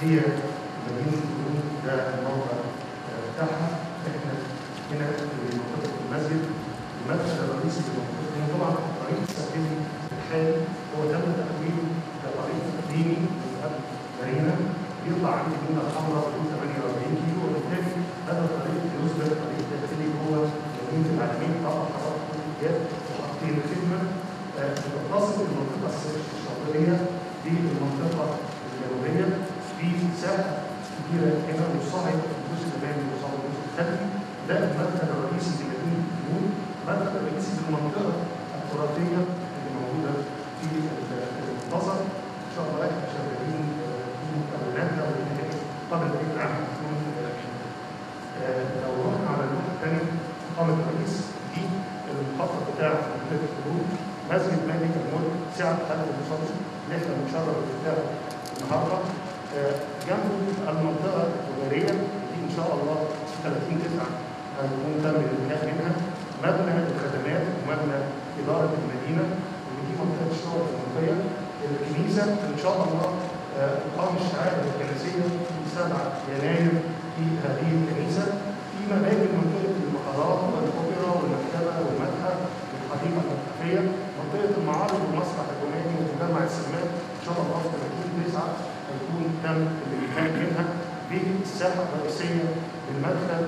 هي مدينه الفنون ده الموقع آه، بتاعها احنا هنا في منطقه المسجد المدخل الرئيسي لمنطقه الفنون طبعا الطريق الساحلي الحالي هو تم تحويله كطريق اقليمي من قبل مارينا يطلع عند المدينه الحمراء حدود 48 كيلو وبالتالي هذا الطريق يصبح طريق داخلي جوه مدينه العالمين طبعا حضرتك كل وحاطين الخدمه آه، بتتصل بالمنطقه الشاطئيه بالمنطقه الجنوبيه في ساحه كبيره هنا مصاعد الجزء الامامي ومصاعد الجزء الخلفي ده المدخل الرئيسي لمدينه الفنون المدخل الرئيسي للمنطقه التراثيه اللي موجوده في المنتظر ان شاء الله احنا شغالين آه، في مكوناتها والنهائي قبل بقيه العام 2020 آه، لو رحنا على اللوحه الثانيه قامت الرئيس دي المخطط بتاع منطقه الفنون مسجد مالك الملك سعه خالد المصلي اللي احنا بنشرف بتاعه النهارده آه، جنبه المنطقه التجاريه دي ان شاء الله 30 9 هيكون تم الانتهاء منها مبنى الخدمات ومبنى اداره المدينه ودي منطقه الشرطه المنطقيه الكنيسه ان شاء الله آه، تقام الشعائر الكنسيه في 7 يناير في هذه الكنيسه في مباني منطقه المحاضرات والاوبرا والمكتبه والمتحف والحديقه المتحفيه منطقه المعارض والمسرح الروماني ومجمع السمات ان شاء الله في 30 9 هيكون تم الانتهاء منها بالساحه الرئيسيه بالمدخل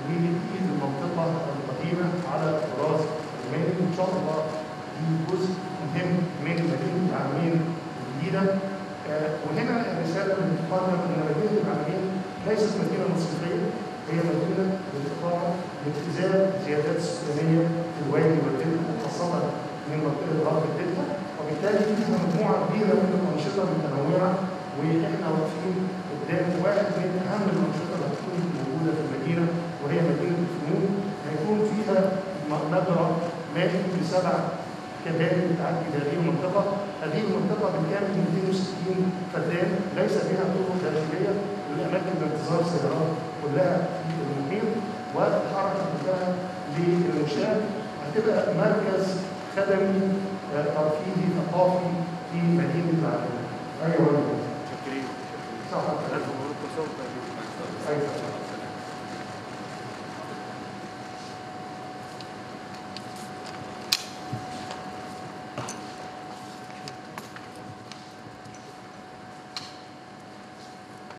وفي المنطقه القديمه على الطراز الروماني ان شاء الله دي جزء مهم من مدينه العالمين الجديده آه، وهنا الرساله اللي بتقدم ان مدينه العالمين ليست مدينه مصرفيه هي مدينه بالاقامه لابتزاز زيادات سكانيه في الوادي والدلتا خاصه من منطقه غرب الدلتا وبالتالي فيها مجموعه كبيره من الانشطه المتنوعه واحنا واقفين قدام واحد من اهم الانشطه اللي هتكون موجوده في المدينه وهي مدينه الفنون هيكون فيها مجرى مائي بسبع كباري بتعدي هذه المنطقه، هذه المنطقه بالكامل 260 فدان ليس بها طرق داخليه والاماكن لانتظار السيارات كلها في المحيط والحركه كلها للمشاة هتبقى مركز خدمي آه، ترفيهي ثقافي في مدينه العالمين. ايوه صح ألف مبروك وصوت ايوه